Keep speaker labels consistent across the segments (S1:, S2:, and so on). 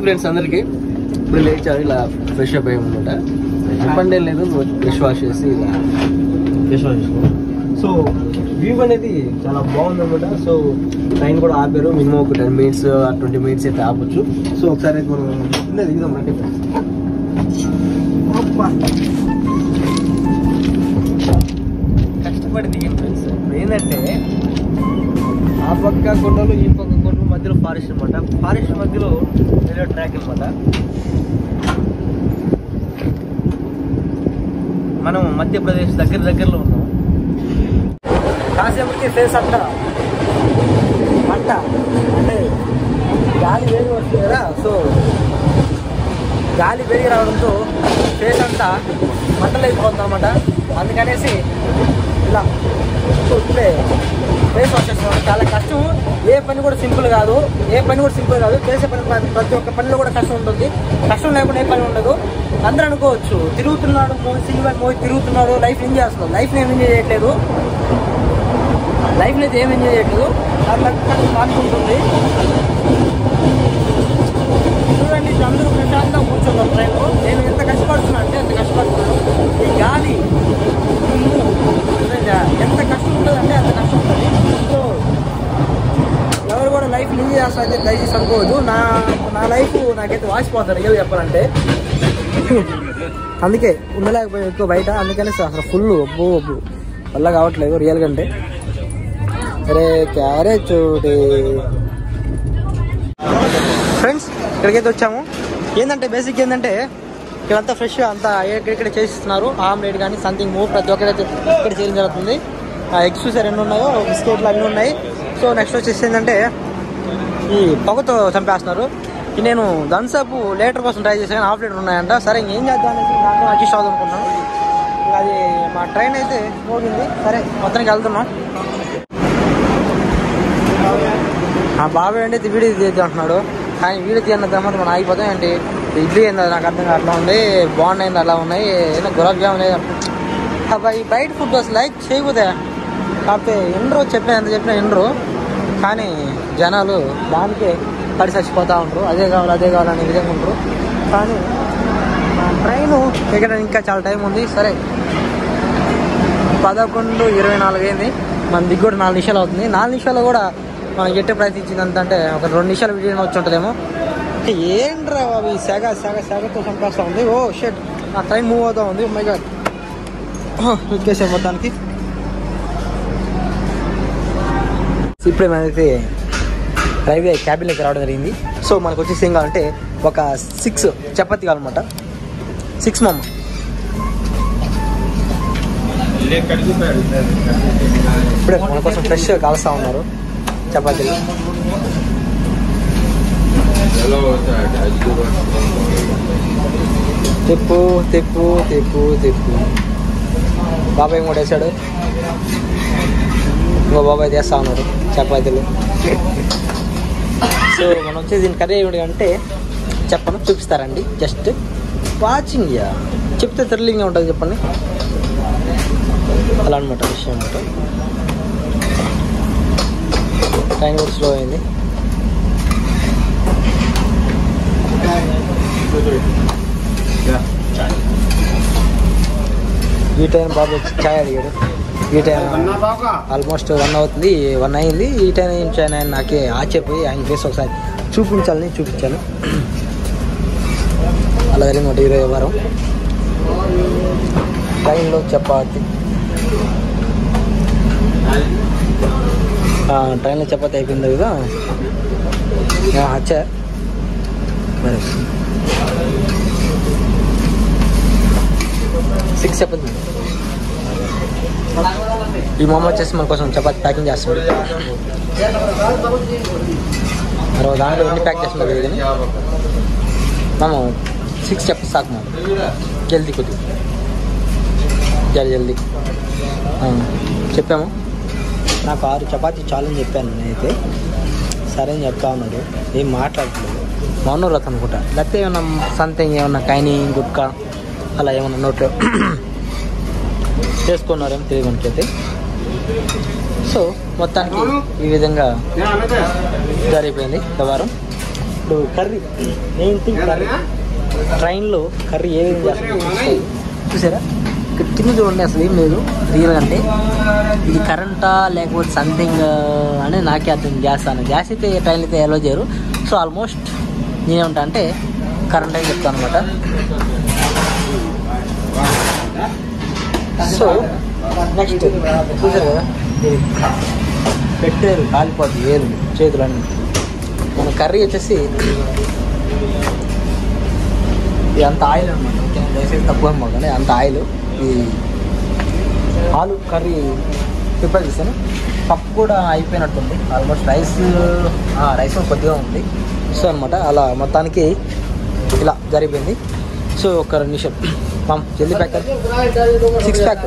S1: Friends అందరికి ఇప్పుడు లేచారు ఇలా ఫ్రెష్ అప్ అయ్యామన్నమాట చెప్పండి లేదు ఫ్రెష్ వాష్ చేసి ఇలా ఫ్రెష్ వాష్ చేసుకో సో వ్యూ అనేది చాలా బాగుంది అనమాట సో ట్రైన్ కూడా ఆపారు మినిమం ఒక టెన్ మినిట్స్ ట్వంటీ మినిట్స్ అయితే ఆపొచ్చు సో ఒకసారి అయితే మనం కింద దిగుదాం రండి కష్టపడి దిగాం ఫ్రెండ్స్ ఇప్పుడు ఏంటంటే ఆ పక్క కొండలు ఈ పక్క కొండలు మధ్యలో ఫారెస్ట్ అనమాట ఫారెస్ట్ మధ్యలో రైల్వే ట్రాక్ అనమాట మనం మధ్యప్రదేశ్ దగ్గర దగ్గరలో ఉన్నాం కాసేపటికి ఫేస్ అంట మంట అంటే గాలి వేడి వస్తుంది కదా సో గాలి వేడి రావడంతో ఫేస్ అంతా మంటలు అయిపోతుంది అనమాట అందుకనేసి ఇలా సో ఇప్పుడే ఫేస్ వాష్ చేస్తున్నాం చాలా కష్టం ఏ పని కూడా సింపుల్ కాదు ఏ పని కూడా సింపుల్ కాదు చేసే పని ప్రతి- ప్రతి ఒక్క పనిలో కూడా కష్టం ఉంటుంది కష్టం లేకుండా ఏ పని ఉండదు అందరూ అనుకోవచ్చు తిరుగుతున్నాడు మోహన్ సినిమా మోహి తిరుగుతున్నాడు లైఫ్ ఎంజాయ్ చేస్తున్నాడు లైఫ్ని ఏం ఎంజాయ్ చేయట్లేదు లైఫ్ని అయితే ఏం ఎంజాయ్ చేయట్లేదు అట్లా మారుతుంటుంది చూడండి ఇప్పుడు అందరూ ప్రశాంతంగా కూర్చున్నారు ట్రైన్లో నేను ఎంత కష్టపడుతున్నా అంటే ఎంత కష్టపడుతున్నాను ఈ గాలి దుమ్ము, నిజంగా ఎంత కష్టం ఉంటుంది అంటే అంత కష్టం ఉంటుంది సో ఎవరు కూడా లైఫ్ ఎంజాయ్ చేస్తారంటే దయచేసి అనుకోవద్దు నా నా లైఫ్ నాకైతే వాసిపోతారు రియల్ చెప్పాలంటే అందుకే ఉండలేకపోయి ఎక్కువ బయట అందుకని అసలు ఫుల్ ఒబ్బు ఒబ్బు వల్ల కావట్లేదు రియల్ కంటే అరే క్యారే చూడి ఫ్రెండ్స్ ఇక్కడికైతే వచ్చాము ఏంటంటే బేసిక్ ఏంటంటే ఇక్కడంతా ఫ్రెష్ అంతా ఇక్కడ చేసిస్తున్నారు ఆమ్లెట్ కానీ సంథింగ్ మూవ్ ప్రతి ఒక్కరైతే ఇక్కడ చేయడం జరుగుతుంది ఎగ్స్ చూసారు ఎన్ని ఉన్నాయో బిస్కెట్లు అన్నీ ఉన్నాయి సో నెక్స్ట్ వచ్చేసి ఏంటంటే ఈ పొగతో చంపేస్తున్నారు ఈ నేను థమ్స్అప్ లీటర్ కోసం ట్రై చేశాను హాఫ్ లీటర్ ఉన్నాయంట సరే ఇంకేం చేద్దాం అనేసి దాంట్లో అడ్జస్ట్ అవుదాం అనుకున్నాను ఇంకా అది మా ట్రైన్ అయితే పోగింది సరే మొత్తానికి వెళ్తున్నాం ఆ బాబాయ్ అంటే ఇది వీడియో తీద్దాం అంటున్నాడు కానీ వీడియో తీయన్న తర్వాత మనం ఆగిపోతాం ఏంటి ఇడ్లీ ఏంది అది నాకు అర్థం అట్లా ఉంది బాగున్నాయి అలా ఉన్నాయి ఏదో గులాబ్ జామున్ లేదు అబ్బాయి బయట ఫుడ్ అసలు లైక్ చేయకపోతే కాకపోతే ఎండ్రు చెప్పిన ఎంత చెప్పినా ఎండ్రు కానీ జనాలు దానికే పడి చచ్చిపోతూ ఉంటారు అదే కావాలి అదే కావాలనే విధంగా ఉంటారు కానీ ట్రైన్ ఎక్కడానికి ఇంకా చాలా టైం ఉంది సరే పదకొండు ఇరవై నాలుగు అయింది మన దిగుడు నాలుగు నిమిషాలు అవుతుంది నాలుగు నిమిషాలు కూడా మనం ఎట్టే ప్రయత్నించింది అంటే ఒక రెండు నిమిషాలు వీడియో వచ్చి ఉంటుందేమో ఏంట్రా అవి సెగ సెగ సెగతో చంపేస్తా ఉంది ఓ షెట్ ఆ ట్రైన్ మూవ్ అవుతా ఉంది మై గాడ్ ఎక్కేసాం మొత్తానికి ఇప్పుడే మనైతే రైల్వే క్యాబిన్లోకి రావడం జరిగింది సో మనకు వచ్చేసి ఏం కావాలంటే ఒక సిక్స్ చపాతీ కావాలన్నమాట సిక్స్ మమ్మ ఇప్పుడే మన కోసం ఫ్రెష్ కాలుస్తా ఉన్నారు చపాతీలు తిప్పు తిప్పు తిప్పు తిప్పు బాబాయ్ కూడా వేసాడు ఇంకో బాబాయ్ చేస్తా ఉన్నారు చపాతీలు సో మనం వచ్చేసి దీని కర్రీ ఏమిటి అంటే చెప్పను చూపిస్తారండి జస్ట్ వాచింగ్ యా చెప్తే థ్రిల్లింగ్ ఉంటుంది చెప్పండి అలా అనమాట విషయం అనమాట టైం కూడా స్లో అయింది ఈ టైం బాబు వచ్చి ఛాయ్ అడిగాడు ఈ టైం ఆల్మోస్ట్ వన్ అవుతుంది వన్ అయింది ఈ టైం ఏం చాయ్ ఆయన నాకే ఆశ్చర్యపోయి ఆయన ఫేస్ ఒకసారి చూపించాలని చూపించాను అలా జరిగింది ఈరోజు వారం ట్రైన్లో చపాతి ఆ, ట్రైన్లో చపాతి అయిపోయింది కదా అచ్చా మరి సిక్స్ చపాతి ఈ మొమ్మ వచ్చేసి మన కోసం చపాతి ప్యాకింగ్ చేస్తున్నాడు మరి ఒక దాంట్లో ఎన్ని ప్యాక్ చేస్తున్నాడు ఇది మామ సిక్స్ చపాతి సాకు మామ జల్దీ కొద్ది జల్దీ జల్దీ ఆ, చెప్పాము నాకు ఆరు చపాతీ చాలని చెప్పాను నేనైతే సరే అని చెప్తా ఉన్నాడు ఏం మాట్లాడట్లేదు మౌనవ్రత అనుకుంటా లేకపోతే ఏమన్నా సంథింగ్ ఏమన్నా కైని గుట్కా అలా ఏమన్నా నోట్లో చేసుకున్నారేమో తెలియదు మనకైతే సో మొత్తానికి ఈ విధంగా జరిగిపోయింది వ్యవహారం ఇప్పుడు కర్రీ మెయిన్ థింగ్ కర్రీ ట్రైన్లో కర్రీ ఏ విధంగా చేస్తారో చూపిస్తాను. చూసారా ఇక్కడ కింద చూడండి అసలు ఏం లేదు రియల్ అంటే ఇది కరెంటా లేకపోతే సంథింగ్ అని నాకే అర్థం గ్యాస్ అని గ్యాస్ అయితే ట్రైన్ అయితే ఎలో చేయరు సో ఆల్మోస్ట్ నేనేమంటా అంటే కరెంట్ అని చెప్తాను అనమాట సో నెక్స్ట్ చూసారు కదా ఇది పెట్టారు కాలిపోతుంది ఏరు చేతులన్నీ మన కర్రీ వచ్చేసి ఇది అంత ఆయిల్ అనమాట ఓకే దయచేసి తక్కువ అనమాట అంత ఆయిల్ ఈ ఆలు కర్రీ ప్రిపేర్ చేశాను పప్పు కూడా అయిపోయినట్టుంది ఆల్మోస్ట్ రైస్ రైస్ కూడా కొద్దిగా ఉంది సో అనమాట అలా మొత్తానికి ఇలా జరిగిపోయింది సో ఒక రెండు నిమిషం మామ్ జల్దీ ప్యాక్ సిక్స్ ప్యాక్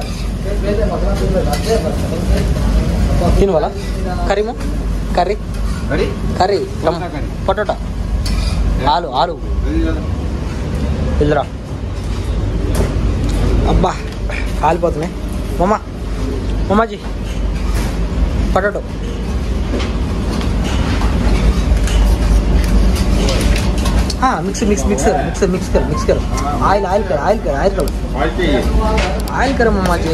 S1: తినవాల కర్రీమా curry
S2: Ready?
S1: Curry
S2: potato curry.
S1: Potato ఆలు ఆలు వెళ్ళరా అబ్బా కాలిపోతున్నాయి మమ్మ మమ్మాజీ పొటాటో हाँ मिक्स मिक्स मिक्स कर मिक्स मिक्स कर मिक्स कर ऑयल ऑयल कर ऑयल कर ऑयल कर
S2: Oil चाहिए
S1: ऑयल कर मम्मा जी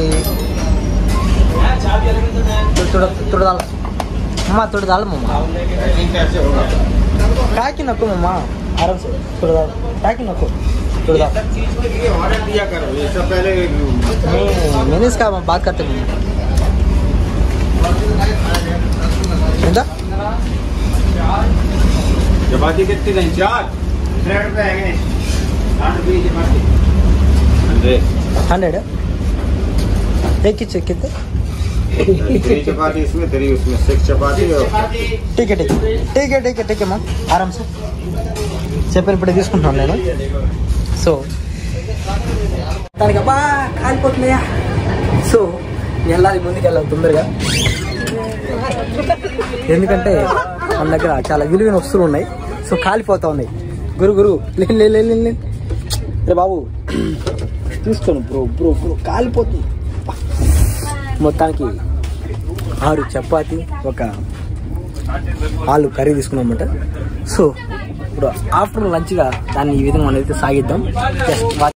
S1: थोड़ा थोड़ा डाल मम्मा थोड़ा डाल मम्मा
S2: पैकिंग कैसे होगा
S1: पैकिंग नको मम्मा आराम से थोड़ा डाल पैकिंग नको थोड़ा डाल
S2: सब चीज के लिए ऑर्डर दिया करो ये सब पहले
S1: नहीं मैंने इसका बात करते हैं ఎంత
S2: चपाती कितनी नहीं चार हंड्रेड रुपए है साठ रुपये की चपाती हंड्रेड
S1: हंड्रेड एक ही चेक कितने
S2: थ्री चपाती इसमें थ्री उसमें सिक्स चपाती और
S1: ठीक है ठीक है ठीक है ठीक है ठीक है మా ఆరామ్ సార్ చెప్పాను ఇప్పుడే తీసుకుంటున్నాను నేను సో దానికి అబ్బా కాలిపోతున్నాయా సో వెళ్ళాలి ముందుకు వెళ్ళాలి తొందరగా ఎందుకంటే మన దగ్గర చాలా విలువైన వస్తువులు ఉన్నాయి సో కాలిపోతా ఉన్నాయి గురు గురు లే లే లే లే, లే రే బాబు తీసుకోను బ్రో బ్రో బ్రో కాలిపోతుంది మొత్తానికి ఆరు చపాతి ఒక ఆలు కర్రీ తీసుకున్నాం అనమాట సో ఇప్పుడు ఆఫ్టర్నూన్ లంచ్గా దాన్ని ఈ విధంగా మనం అయితే సాగిద్దాం జస్ట్